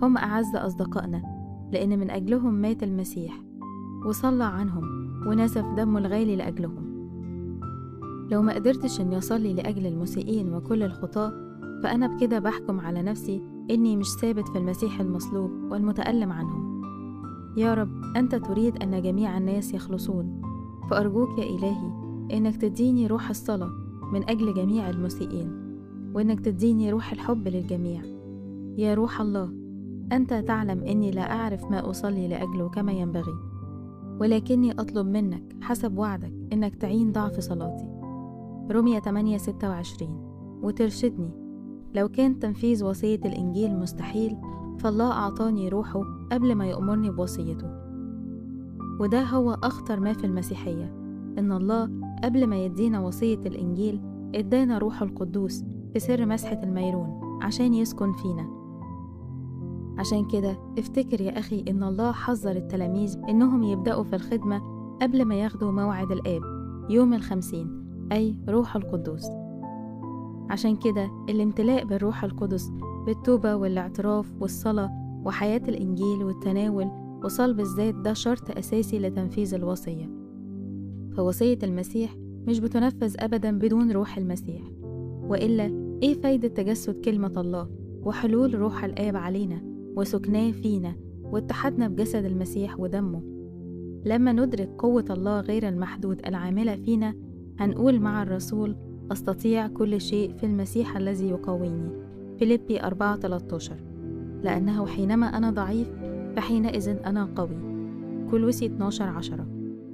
هم أعز أصدقائنا لأن من أجلهم مات المسيح وصلى عنهم ونزف دمه الغالي لأجلهم لو ما قدرتش إني أصلي لأجل المسيئين وكل الخطاة فأنا بكده بحكم على نفسي إني مش ثابت في المسيح المصلوب والمتألم عنهم يا رب أنت تريد أن جميع الناس يخلصون فأرجوك يا إلهي إنك تديني روح الصلاة من أجل جميع المسيئين وإنك تديني روح الحب للجميع يا روح الله أنت تعلم إني لا أعرف ما أصلي لأجله كما ينبغي ولكني أطلب منك حسب وعدك إنك تعين ضعف صلاتي رمية 8 26 وترشدني لو كان تنفيذ وصية الإنجيل مستحيل فالله أعطاني روحه قبل ما يأمرني بوصيته وده هو أخطر ما في المسيحية إن الله قبل ما يدينا وصية الإنجيل إدانا روحه القدوس في سر مسحة الميرون عشان يسكن فينا عشان كده افتكر يا أخي إن الله حذر التلاميذ إنهم يبدأوا في الخدمة قبل ما ياخدوا موعد الآب يوم الخمسين أي روح القدوس عشان كده الامتلاء بالروح القدس بالتوبة والاعتراف والصلاة وحياة الإنجيل والتناول وصلب الذات ده شرط أساسي لتنفيذ الوصية فوصية المسيح مش بتنفذ أبدا بدون روح المسيح وإلا إيه فايدة تجسد كلمة الله وحلول روح الآب علينا وسكناه فينا واتحادنا بجسد المسيح ودمه لما ندرك قوة الله غير المحدود العاملة فينا هنقول مع الرسول أستطيع كل شيء في المسيح الذي يقويني فيليبي 4 13 لأنه حينما أنا ضعيف فحينئذ أنا قوي كلوسي 12 10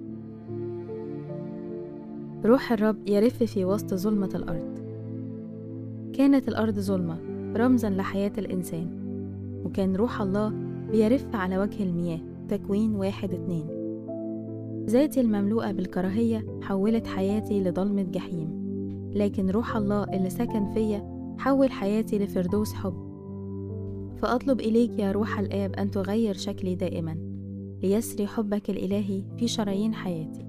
روح الرب يرف في وسط ظلمة الأرض كانت الأرض ظلمة رمزا لحياة الإنسان وكان روح الله بيرف على وجه المياه تكوين واحد اتنين ذاتي المملوءة بالكراهية حولت حياتي لضلمة جحيم لكن روح الله اللي سكن فيا حول حياتي لفردوس حب فأطلب إليك يا روح الآب أن تغير شكلي دائما ليسري حبك الإلهي في شرايين حياتي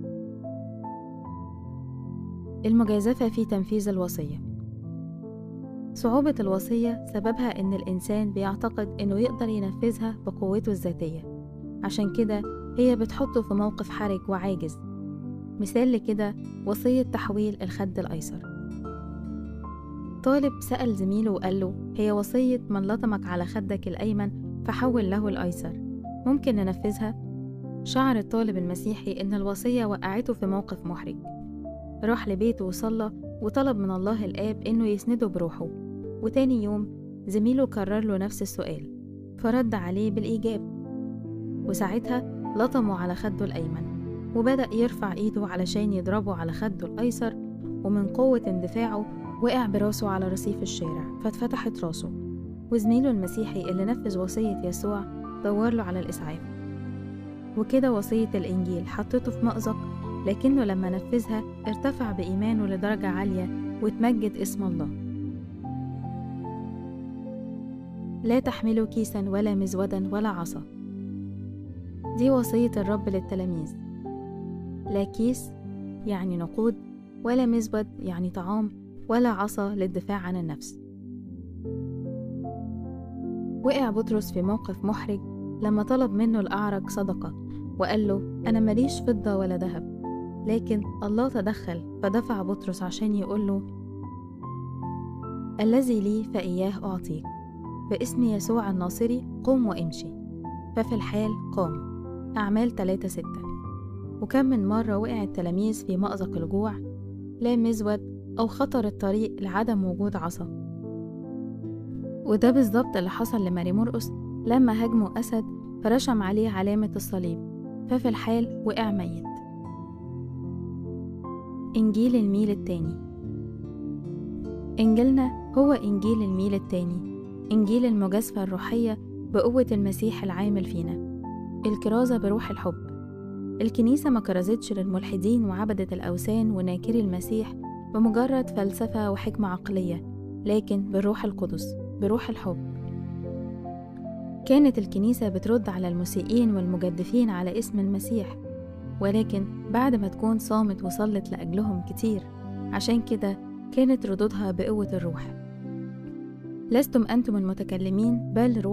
المجازفة في تنفيذ الوصية صعوبة الوصية سببها إن الإنسان بيعتقد إنه يقدر ينفذها بقوته الذاتية عشان كده هي بتحطه في موقف حرج وعاجز مثال لكده وصية تحويل الخد الأيسر طالب سأل زميله وقال له هي وصية من لطمك على خدك الأيمن فحول له الأيسر ممكن ننفذها؟ شعر الطالب المسيحي إن الوصية وقعته في موقف محرج راح لبيته وصلى وطلب من الله الآب إنه يسنده بروحه وتاني يوم زميله كرر له نفس السؤال فرد عليه بالإيجاب وساعتها لطمه على خده الأيمن وبدأ يرفع إيده علشان يضربه على خده الأيسر ومن قوة اندفاعه وقع براسه على رصيف الشارع فاتفتحت راسه وزميله المسيحي اللي نفذ وصية يسوع دور له على الإسعاف وكده وصية الإنجيل حطته في مأزق لكنه لما نفذها ارتفع بإيمانه لدرجة عالية وتمجد اسم الله لا تحملوا كيسا ولا مزودا ولا عصا دي وصية الرب للتلاميذ لا كيس يعني نقود ولا مزود يعني طعام ولا عصا للدفاع عن النفس وقع بطرس في موقف محرج لما طلب منه الأعرج صدقة وقال له أنا ماليش فضة ولا ذهب لكن الله تدخل فدفع بطرس عشان يقول له الذي لي فإياه أعطيك باسم يسوع الناصري قم وامشي ففي الحال قام أعمال 3 6 وكم من مرة وقع التلاميذ في مأزق الجوع لا مزود أو خطر الطريق لعدم وجود عصا وده بالظبط اللي حصل لماري مرقس لما هاجموا أسد فرشم عليه علامة الصليب ففي الحال وقع ميت إنجيل الميل التاني إنجيلنا هو إنجيل الميل التاني إنجيل المجازفة الروحية بقوة المسيح العامل فينا الكرازة بروح الحب الكنيسة ما كرزتش للملحدين وعبدة الأوثان وناكري المسيح بمجرد فلسفة وحكمة عقلية لكن بالروح القدس بروح الحب كانت الكنيسة بترد على المسيئين والمجدفين على اسم المسيح ولكن بعد ما تكون صامت وصلت لأجلهم كتير عشان كده كانت ردودها بقوة الروح لستم أنتم المتكلمين بل روح